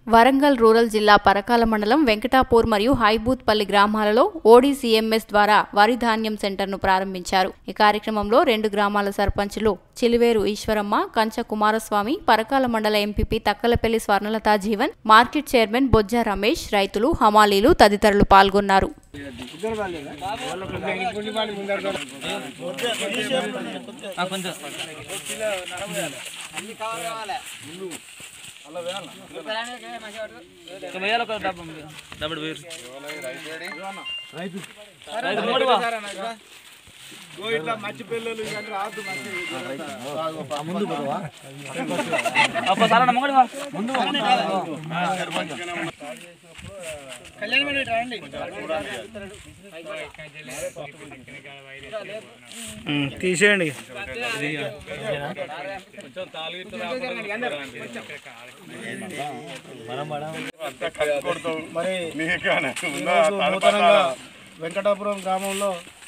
Warangal rural జిల్లా పరకాల మండలం వెంకటాపూర్ మరియు హైబూత్పల్లి గ్రామాలలో ఓడీసీఎంఎస్ ద్వారా వరి ధాన్యం సెంటర్ను ప్రారంభించారు ఈ కార్యక్రమంలో రెండు గ్రామాల సర్పంచులు చిలివేరు ఈశ్వరమ్మ కంచ కుమారస్వామి పరకాల మండల MPP Takkalapalli Swarnalatha Jeevan market chairman Bojja Ramesh రైతులు హమాలీలు తదితరులు పాల్గొన్నారు డబ్బులు వేరు అప్ప సారణ ముంగడి వా. తీసేయండి మరి ఈరోజు నూతనంగా వెంకటాపురం గ్రామంలో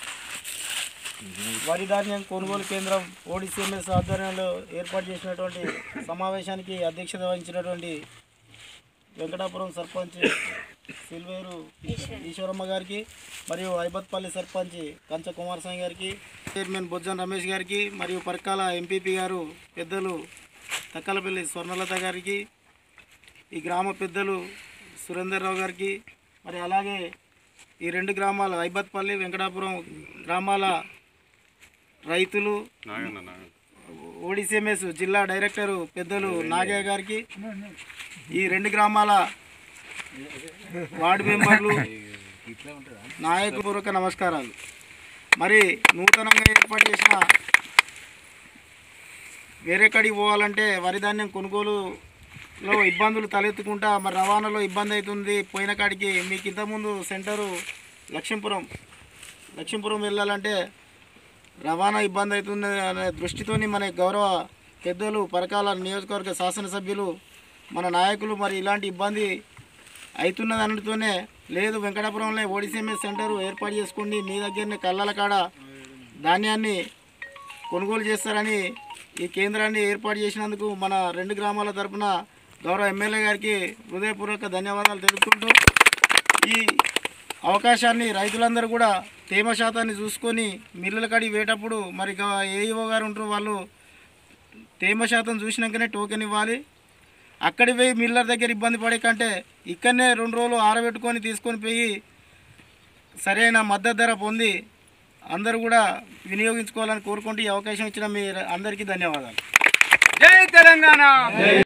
వరి ధాన్యం కొనుగోలు కేంద్రం ఓడిసిఎంఎస్ ఆధ్వర్యంలో ఏర్పాటు చేసినటువంటి సమావేశానికి అధ్యక్షత వహించినటువంటి వెంకటాపురం సర్పంచ్ సిల్వేరు ఈశ్వరమ్మ గారికి మరియు ఐబత్పల్లి సర్పంచ్ కంచ కుమారస్వామి గారికి చైర్మన్ బొజ్జన్ రమేష్ గారికి మరియు పర్కాల ఎంపీపీ గారు పెద్దలు తక్కలపల్లి స్వర్ణలత గారికి ఈ గ్రామ పెద్దలు సురేందర్రావు గారికి మరి అలాగే ఈ రెండు గ్రామాల ఐబత్పల్లి వెంకటాపురం గ్రామాల రైతులు ఓడిసిఎంఎస్ జిల్లా డైరెక్టరు పెద్దలు నాగయ్య గారికి ఈ రెండు గ్రామాల వార్డు మెంబర్లు నాయకపూర్వక నమస్కారాలు మరి నూతనంగా ఏర్పాటు చేసిన వేరే కాడికి పోవాలంటే వరి ధాన్యం కొనుగోలులో ఇబ్బందులు తలెత్తుకుంటా మరి రవాణాలో ఇబ్బంది అవుతుంది పోయిన కాడికి మీకు ఇంతకుముందు సెంటరు లక్ష్మీపురం లక్ష్మీపురం వెళ్ళాలంటే రవాణా ఇబ్బంది అవుతుంది అనే దృష్టితోని మన గౌరవ పెద్దలు పరకాల నియోజకవర్గ శాసనసభ్యులు మన నాయకులు మరి ఇలాంటి ఇబ్బంది అవుతున్నది అనడంతోనే లేదు వెంకటాపురంలో ఓడిసిఎంఎస్ సెంటర్ ఏర్పాటు చేసుకోండి మీ దగ్గరనే కళ్ళల కాడ ధాన్యాన్ని కొనుగోలు చేస్తారని ఈ కేంద్రాన్ని ఏర్పాటు చేసినందుకు మన రెండు గ్రామాల తరపున గౌరవ ఎమ్మెల్యే గారికి హృదయపూర్వక ధన్యవాదాలు తెలుపుకుంటూ ఈ అవకాశాన్ని రైతులందరూ కూడా తేమ శాతాన్ని చూసుకొని మిల్లుల కాడికి వేటప్పుడు మరి ఏఈఓ గారు ఉంటారు వాళ్ళు తేమ శాతం చూసినాకనే టోకెన్ ఇవ్వాలి అక్కడి పోయి మిల్లర్ దగ్గర ఇబ్బంది పడే కంటే ఇక్కడనే రెండు రోజులు ఆరబెట్టుకొని తీసుకొని పోయి సరైన మద్దతు ధర పొంది అందరూ కూడా వినియోగించుకోవాలని కోరుకుంటూ ఈ అవకాశం ఇచ్చిన మీ అందరికీ ధన్యవాదాలు జై తెలంగాణ